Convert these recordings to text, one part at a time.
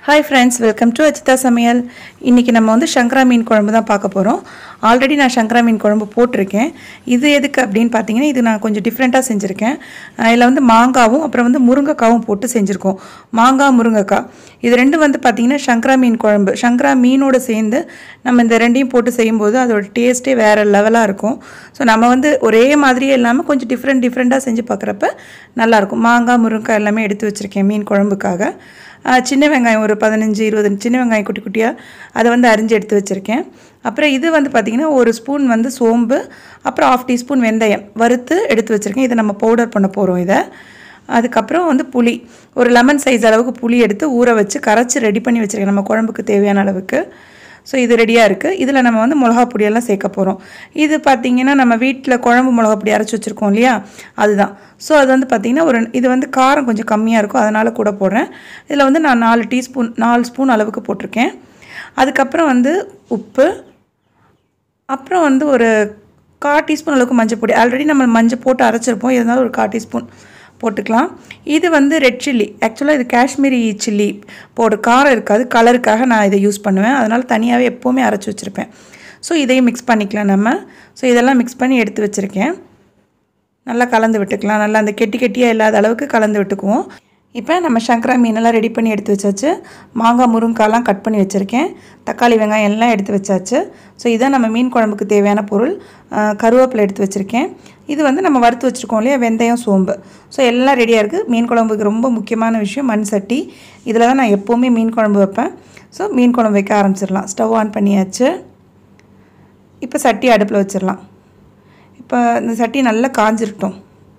hi friends welcome to Ajitha சமையல் இன்றைக்கி நம்ம வந்து சங்கரா மீன் குழம்பு தான் பார்க்க போகிறோம் ஆல்ரெடி நான் சங்கரா மீன் குழம்பு போட்டிருக்கேன் இது எதுக்கு அப்படின்னு பார்த்தீங்கன்னா இது நான் கொஞ்சம் டிஃப்ரெண்ட்டாக செஞ்சுருக்கேன் இதில் வந்து மாங்காவும் அப்புறம் வந்து முருங்கைக்காவும் போட்டு செஞ்சுருக்கோம் மாங்காய் முருங்கைக்காய் இது ரெண்டும் வந்து பார்த்திங்கன்னா சங்கரா மீன் குழம்பு சங்கரா மீனோடு சேர்ந்து நம்ம இந்த ரெண்டையும் போட்டு செய்யும்போது அதோட டேஸ்ட்டே வேறு லெவலாக இருக்கும் ஸோ நம்ம வந்து ஒரே மாதிரியே இல்லாமல் கொஞ்சம் டிஃப்ரெண்ட் டிஃப்ரெண்ட்டாக செஞ்சு பார்க்குறப்ப நல்லாயிருக்கும் மாங்காய் முருங்கைக்காய் எல்லாமே எடுத்து வச்சுருக்கேன் மீன் குழம்புக்காக ஆஹ் சின்ன வெங்காயம் ஒரு பதினஞ்சு இருபது சின்ன வெங்காயம் குட்டி குட்டியாக அதை வந்து அரிஞ்சு எடுத்து வச்சுருக்கேன் அப்புறம் இது வந்து பார்த்திங்கன்னா ஒரு ஸ்பூன் வந்து சோம்பு அப்புறம் ஆஃப் டீஸ்பூன் வெந்தயம் வறுத்து எடுத்து வச்சுருக்கேன் இதை நம்ம பவுடர் பண்ண போகிறோம் இதை அதுக்கப்புறம் வந்து புளி ஒரு லெமன் சைஸ் அளவுக்கு புளி எடுத்து ஊற வச்சு கரைச்சி ரெடி பண்ணி வச்சுருக்கேன் நம்ம குழம்புக்கு தேவையான அளவுக்கு ஸோ இது ரெடியாக இருக்குது இதில் நம்ம வந்து மிளகா பொடியெல்லாம் சேர்க்க போகிறோம் இது பார்த்திங்கன்னா நம்ம வீட்டில் குழம்பு மிளகா பொடி அரைச்சி வச்சுருக்கோம் இல்லையா அதுதான் ஸோ அது வந்து பார்த்திங்கன்னா ஒரு இது வந்து காரம் கொஞ்சம் கம்மியாக இருக்கும் அதனால் கூட போடுறேன் இதில் வந்து நான் நாலு டீஸ்பூன் நாலு ஸ்பூன் அளவுக்கு போட்டிருக்கேன் அதுக்கப்புறம் வந்து உப்பு அப்புறம் வந்து ஒரு கால் டீஸ்பூன் அளவுக்கு மஞ்சள் பொடி ஆல்ரெடி நம்ம மஞ்சள் போட்டு அரைச்சிருப்போம் இருந்தாலும் ஒரு கால் டீஸ்பூன் போட்டுக்கலாம் இது வந்து ரெட் சில்லி ஆக்சுவலாக இது காஷ்மீரி சில்லி போடு காரம் இருக்காது கலருக்காக நான் இதை யூஸ் பண்ணுவேன் அதனால் தனியாகவே எப்போவுமே அரைச்சி வச்சுருப்பேன் ஸோ இதையும் மிக்ஸ் பண்ணிக்கலாம் நம்ம ஸோ இதெல்லாம் மிக்ஸ் பண்ணி எடுத்து வச்சுருக்கேன் நல்லா கலந்து விட்டுக்கலாம் நல்லா அந்த கெட்டி கெட்டியாக இல்லாத அளவுக்கு கலந்து விட்டுக்குவோம் இப்போ நம்ம சங்கரா மீனெல்லாம் ரெடி பண்ணி எடுத்து வச்சாச்சு மாங்காய் முருங்காலாம் கட் பண்ணி வச்சுருக்கேன் தக்காளி வெங்காயம் எல்லாம் எடுத்து வச்சாச்சு ஸோ இதான் நம்ம மீன் குழம்புக்கு தேவையான பொருள் அஹ், கருவேப்பிலை எடுத்து வச்சுருக்கேன் இது வந்து நம்ம வறுத்து வச்சுருக்கோம் இல்லையா வெந்தயம் சோம்பு ஸோ எல்லாம் ரெடியாக இருக்குது மீன் குழம்புக்கு ரொம்ப முக்கியமான விஷயம் மண் சட்டி இதில் தான் நான் எப்போவுமே மீன் குழம்பு வைப்பேன் ஸோ மீன் குழம்பு வைக்க ஆரம்பிச்சிடலாம் ஸ்டவ் ஆன் பண்ணியாச்சு இப்போ சட்டி அடுப்பில் வச்சிடலாம் இப்போ இந்த சட்டி நல்லா காஞ்சிருட்டும்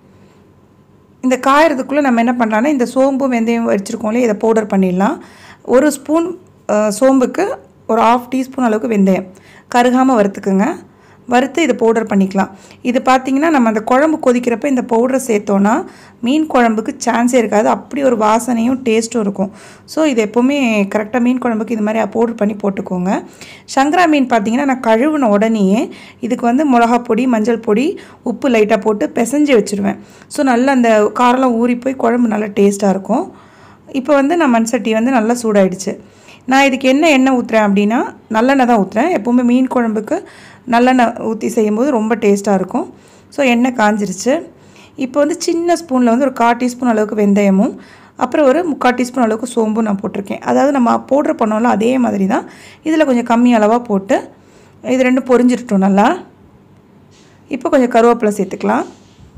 இந்த காயறதுக்குள்ளே நம்ம என்ன பண்ணலாம்னா இந்த சோம்பு வெந்தயம் வச்சுருக்கோம் இல்லையா இதை பவுடர் பண்ணிடலாம் ஒரு ஸ்பூன் அஹ், சோம்புக்கு ஒரு ஆஃப் டீஸ்பூன் அளவுக்கு வெந்தயம் கருகாமல் வறுத்துக்குங்க வறுத்து இதை பவுடர் பண்ணிக்கலாம் இது பார்த்திங்கன்னா நம்ம அந்த குழம்பு கொதிக்கிறப்ப இந்த பவுடரை சேர்த்தோன்னா மீன் குழம்புக்கு சான்ஸே இருக்காது அப்படி ஒரு வாசனையும் டேஸ்ட்டும் இருக்கும் ஸோ இது எப்போவுமே கரெக்டாக மீன் குழம்புக்கு இது மாதிரி பவுடர் பண்ணி போட்டுக்கோங்க சங்கரா மீன் பார்த்திங்கன்னா நான் கழுவின உடனேயே இதுக்கு வந்து மிளகா பொடி மஞ்சள் பொடி உப்பு லைட்டாக போட்டு பிசைஞ்சு வச்சுருவேன் ஸோ நல்லா அந்த காரெல்லாம் ஊறி போய் குழம்பு நல்லா டேஸ்ட்டாக இருக்கும் இப்போ வந்து நான் மண் சட்டி வந்து நல்லா சூடாயிடுச்சு நான் இதுக்கு என்ன எண்ணெய் ஊற்றுறேன் அப்படின்னா நல்லெண்ணெய் தான் ஊற்றுறேன் எப்போவுமே மீன் குழம்புக்கு நல்லெண்ணெய் ஊற்றி செய்யும்போது ரொம்ப டேஸ்ட்டாக இருக்கும் ஸோ எண்ணெய் காஞ்சிருச்சு இப்போ வந்து சின்ன ஸ்பூனில் வந்து ஒரு கால் டீஸ்பூன் அளவுக்கு வெந்தயமும் அப்புறம் ஒரு முக்கால் டீஸ்பூன் அளவுக்கு சோம்பும் நான் போட்டிருக்கேன் அதாவது நம்ம பவுடர் பண்ணோம்ல அதே மாதிரி தான் இதில் கொஞ்சம் கம்மி அளவாக போட்டு இது ரெண்டும் பொரிஞ்சிருட்டோம் நல்லா இப்போ கொஞ்சம் கருவேப்பிலை சேர்த்துக்கலாம்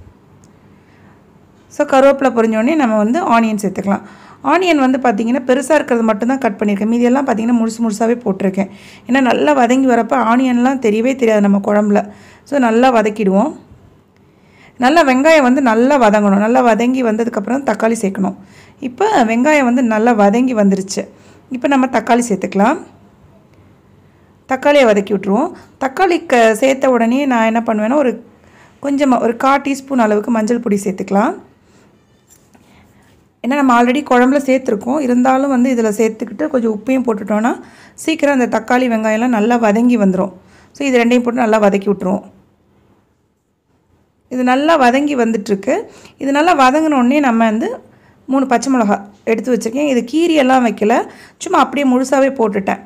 ஸோ கருவேப்பிலை பொரிஞ்சோடனே நம்ம வந்து ஆனியன் சேர்த்துக்கலாம் ஆனியன் வந்து பார்த்திங்கன்னா பெருசாக இருக்கிறது மட்டும்தான் கட் பண்ணியிருக்கேன் மீதியெல்லாம் பார்த்திங்கன்னா முழுசு முழுசாகவே போட்டிருக்கேன் ஏன்னா நல்லா வதங்கி வரப்போ ஆனியன்லாம் தெரியவே தெரியாது நம்ம குழம்புல ஸோ நல்லா வதக்கிடுவோம் நல்லா வெங்காயம் வந்து நல்லா வதங்கணும் நல்லா வதங்கி வந்ததுக்கப்புறம் தக்காளி சேர்க்கணும் இப்போ வெங்காயம் வந்து நல்லா வதங்கி வந்துருச்சு இப்போ நம்ம தக்காளி சேர்த்துக்கலாம் தக்காளியை வதக்கி விட்ருவோம் தக்காளி க சேர்த்த உடனே நான் என்ன பண்ணுவேன்னா ஒரு கொஞ்சமாக ஒரு கால் டீஸ்பூன் அளவுக்கு மஞ்சள் பொடி சேர்த்துக்கலாம் ஏன்னா நம்ம ஆல்ரெடி குழம்புல சேர்த்துருக்கோம் இருந்தாலும் வந்து இதில் சேர்த்துக்கிட்டு கொஞ்சம் உப்பையும் போட்டுட்டோன்னா சீக்கிரம் அந்த தக்காளி வெங்காயம்லாம் நல்லா வதங்கி வந்துடும் ஸோ இது ரெண்டையும் போட்டு நல்லா வதக்கி விட்ருவோம் இது நல்லா வதங்கி வந்துட்டுருக்கு இது நல்லா வதங்கினோடனே நம்ம வந்து மூணு பச்சை மிளகா எடுத்து வச்சுருக்கேன் இது கீரியெல்லாம் வைக்கல சும்மா அப்படியே முழுசாகவே போட்டுட்டேன்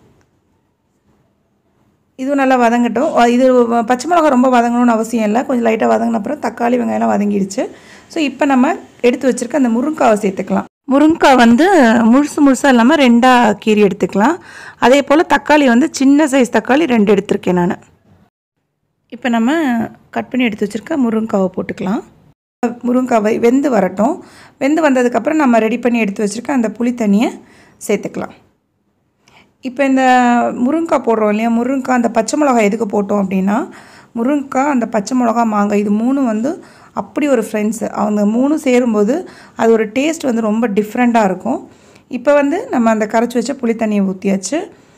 இதுவும் நல்லா வதங்கட்டும் அஹ் இது பச்சை மிளகா ரொம்ப வதங்கணும்னு அவசியம் இல்லை கொஞ்சம் லைட்டாக வதங்கின அப்புறம் தக்காளி வெங்காயம்லாம் வதங்கிடுச்சு ஸோ இப்போ நம்ம எடுத்து வச்சுருக்க அந்த முருங்காவை சேர்த்துக்கலாம் முருங்காய் வந்து முழுசு முழுசாக இல்லாமல் ரெண்டாக கீரி எடுத்துக்கலாம் அதே போல் தக்காளி வந்து சின்ன சைஸ் தக்காளி ரெண்டு எடுத்திருக்கேன் நான் இப்போ நம்ம கட் பண்ணி எடுத்து வச்சுருக்க முருங்காவை போட்டுக்கலாம் முருங்காவை வெந்து வரட்டும் வெந்து வந்ததுக்கப்புறம் நம்ம ரெடி பண்ணி எடுத்து வச்சுருக்க அந்த புளி தண்ணியை சேர்த்துக்கலாம் இப்போ இந்த முருங்காய் போடுறோம் இல்லையா முருங்காய் அந்த பச்சை மிளகாய் எதுக்கு போட்டோம் அப்படின்னா முருங்காய் அந்த பச்சை மிளகா மாங்காய் இது மூணும் வந்து அப்படி ஒரு ஃப்ரெண்ட்ஸு அவங்க மூணும் சேரும்போது அது ஒரு டேஸ்ட் வந்து ரொம்ப டிஃப்ரெண்ட்டாக இருக்கும் இப்போ வந்து நம்ம அந்த கரைச்சி வச்ச புளி தண்ணியை ஊற்றியாச்சு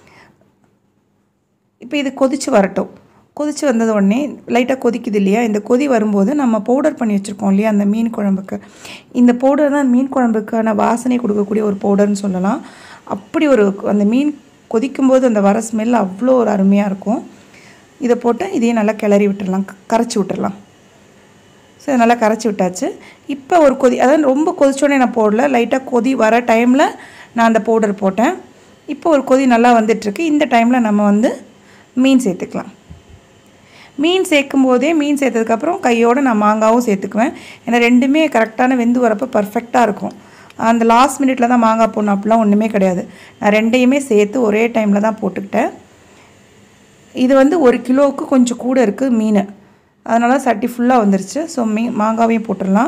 இப்போ இது கொதித்து வரட்டும் கொதித்து வந்தது உடனே லைட்டாக கொதிக்குது இல்லையா இந்த கொதி வரும்போது நம்ம பவுடர் பண்ணி வச்சுருக்கோம் இல்லையா அந்த மீன் குழம்புக்கு இந்த பவுடர் தான் மீன் குழம்புக்கான வாசனை கொடுக்கக்கூடிய ஒரு பவுடர்னு சொல்லலாம் அப்படி ஒரு அந்த மீன் கொதிக்கும்போது அந்த வர ஸ்மெல் அவ்வளோ ஒரு அருமையாக இருக்கும் இதை போட்டு இதையும் நல்லா கிளறி விட்டுடலாம் க- கரைச்சி விட்டுறலாம் ஸோ இதை நல்லா கரைச்சி விட்டாச்சு இப்போ ஒரு கொதி அதாவது ரொம்ப கொதிச்சோடனே நான் போடல லைட்டாக கொதி வர டைமில் நான் அந்த பவுடர் போட்டேன் இப்போ ஒரு கொதி நல்லா வந்துட்டுருக்கு இந்த டைமில் நம்ம வந்து மீன் சேர்த்துக்கலாம் மீன் சேர்க்கும் போதே மீன் சேர்த்ததுக்கப்புறம் கையோடு நான் மாங்காவும் சேர்த்துக்குவேன் ஏன்னா ரெண்டுமே கரெக்டான வெந்து வரப்போ பர்ஃபெக்டாக இருக்கும் அந்த லாஸ்ட் மினிட்ல தான் மாங்காய் போடணும் அப்படிலாம் ஒன்றுமே கிடையாது நான் ரெண்டையுமே சேர்த்து ஒரே டைமில் தான் போட்டுக்கிட்டேன் இது வந்து ஒரு கிலோவுக்கு கொஞ்சம் கூட இருக்குது மீன் அதனால் சட்டி ஃபுல்லாக வந்துருச்சு ஸோ மீ மாங்காவையும் போட்டுடலாம்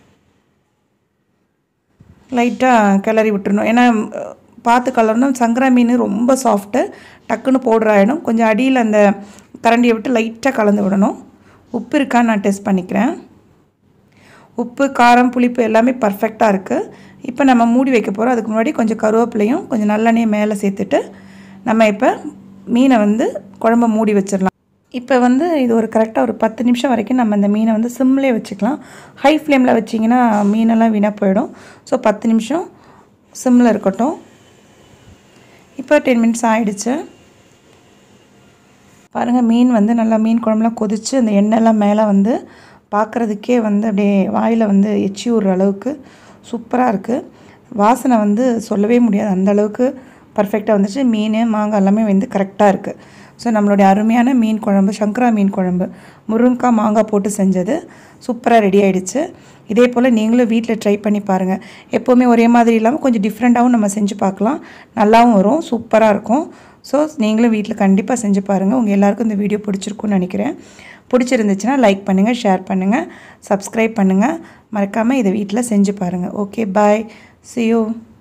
லைட்டாக கிளறி விட்டுறணும் ஏன்னா அஹ், பார்த்து கலரணும் சங்கரா மீன் ரொம்ப சாஃப்ட்டு டக்குன்னு பவுடர் ஆகிடும் கொஞ்சம் அடியில் அந்த கரண்டியை விட்டு லைட்டாக கலந்து விடணும் உப்பு இருக்கான்னு நான் டெஸ்ட் பண்ணிக்கிறேன் உப்பு காரம் புளிப்பு எல்லாமே பர்ஃபெக்டாக இருக்குது இப்போ நம்ம மூடி வைக்க போகிறோம் அதுக்கு முன்னாடி கொஞ்சம் கருவேப்பிலையும் கொஞ்சம் நல்லெண்ணெய் மேலே சேர்த்துட்டு நம்ம இப்போ மீனை வந்து குழம்ப மூடி வச்சிடலாம் இப்போ வந்து இது ஒரு கரெக்டாக ஒரு பத்து நிமிஷம் வரைக்கும் நம்ம இந்த மீனை வந்து சிம்லேயே வச்சுக்கலாம் ஹை ஃப்ளேமில் வச்சிங்கன்னா மீனெல்லாம் வீணாக போயிடும் ஸோ பத்து நிமிஷம் சிம்மில் இருக்கட்டும் இப்போ டென் மினிட்ஸ் ஆயிடுச்சு பாருங்கள் மீன் வந்து நல்லா மீன் குழம்புலாம் கொதித்து அந்த எண்ணெய்லாம் மேலே வந்து பார்க்குறதுக்கே வந்து அப்படியே வாயில் வந்து எச்சி விடுற அளவுக்கு சூப்பராக இருக்குது வாசனை வந்து சொல்லவே முடியாது அந்த அளவுக்கு பர்ஃபெக்டாக வந்துச்சு மீன் மாங்காய் எல்லாமே வந்து கரெக்டாக இருக்குது ஸோ நம்மளுடைய அருமையான மீன் குழம்பு சங்கரா மீன் குழம்பு முருங்கைக்காய் மாங்காய் போட்டு செஞ்சது சூப்பராக ரெடி ஆயிடுச்சு இதே போல் நீங்களும் வீட்டில் ட்ரை பண்ணி பாருங்கள் எப்போவுமே ஒரே மாதிரி இல்லாமல் கொஞ்சம் டிஃப்ரெண்ட்டாகவும் நம்ம செஞ்சு பார்க்கலாம் நல்லாவும் வரும் சூப்பராக இருக்கும் ஸோ நீங்களும் வீட்டில் கண்டிப்பாக செஞ்சு பாருங்கள் உங்கள் எல்லாருக்கும் இந்த வீடியோ பிடிச்சிருக்குன்னு நினைக்கிறேன் பிடிச்சிருந்துச்சுன்னா லைக் பண்ணுங்கள் ஷேர் பண்ணுங்கள் சப்ஸ்கிரைப் பண்ணுங்கள் மறக்காமல் இதை வீட்டில் செஞ்சு பாருங்கள் ஓகே பாய் see you